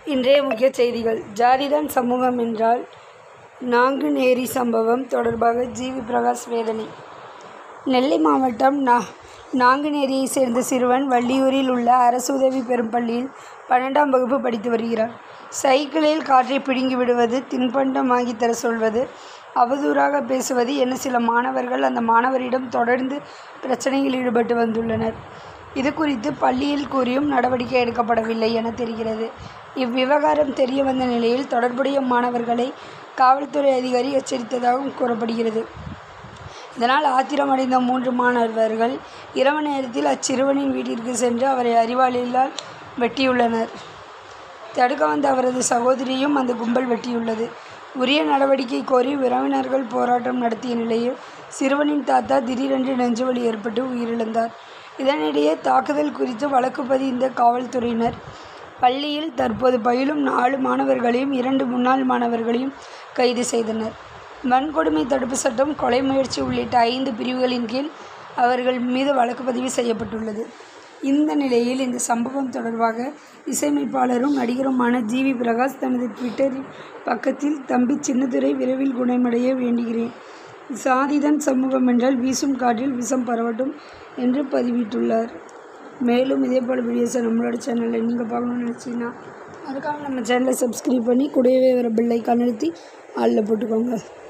இன்றைய முக்கிய செய்திகள் ஜாதிதான் சமூகம் என்றால் நாங்குநேரி சம்பவம் தொடர்பாக ஜிவி பிரகாஷ் வேதனை நெல்லை மாவட்டம் நா நாங்குநேரியைச் சேர்ந்த சிறுவன் வள்ளியூரில் உள்ள அரசு உதவி பெறும் பள்ளியில் பன்னெண்டாம் வகுப்பு படித்து வருகிறான் சைக்கிளில் காற்றை பிடுங்கி விடுவது தின்பண்டம் வாங்கித் தர சொல்வது அவதூறாக பேசுவது என சில மாணவர்கள் அந்த மாணவரிடம் தொடர்ந்து பிரச்சனையில் ஈடுபட்டு வந்துள்ளனர் இது குறித்து பள்ளியில் கூறியும் நடவடிக்கை எடுக்கப்படவில்லை என தெரிகிறது இவ்விவகாரம் தெரிய வந்த நிலையில் தொடர்புடைய மாணவர்களை காவல்துறை அதிகாரி எச்சரித்ததாகவும் கூறப்படுகிறது இதனால் ஆத்திரமடைந்த மூன்று மாணவர்கள் இரவு நேரத்தில் அச்சிறுவனின் வீட்டிற்கு சென்று அவரை அறிவாளியால் வெட்டியுள்ளனர் தடுக்க வந்த அவரது சகோதரியும் அந்த கும்பல் வெட்டியுள்ளது உரிய நடவடிக்கை கோரி உறவினர்கள் போராட்டம் நடத்திய நிலையில் சிறுவனின் தாத்தா திடீரென்று நெஞ்சுவலி ஏற்பட்டு உயிரிழந்தார் இதனிடையே தாக்குதல் குறித்து வழக்கு பதிந்த காவல்துறையினர் பள்ளியில் தற்போது பயிலும் நாலு மாணவர்களையும் இரண்டு முன்னாள் மாணவர்களையும் கைது செய்தனர் வன்கொடுமை தடுப்பு சட்டம் கொலை முயற்சி உள்ளிட்ட ஐந்து பிரிவுகளின் கீழ் அவர்கள் மீது வழக்கு பதிவு செய்யப்பட்டுள்ளது இந்த நிலையில் இந்த சம்பவம் தொடர்பாக இசையமைப்பாளரும் நடிகருமான ஜிவி பிரகாஷ் தனது ட்விட்டர் பக்கத்தில் தம்பி சின்னதுரை விரைவில் குணமடைய வேண்டுகிறேன் சாதிதான் சமூகம் என்றால் வீசும் காற்றில் விஷம் பரவட்டும் என்று பதிவிட்டுள்ளார் மேலும் இதே போல் வீடியோஸை நம்மளோட சேனலில் நீங்கள் பார்க்கணும்னு நினச்சிங்கன்னா மறக்காமல் நம்ம சேனலை சப்ஸ்கிரைப் பண்ணி கூடவே வர பெல் ஐக்கான் அழுத்தி ஆளில் போட்டுக்கோங்க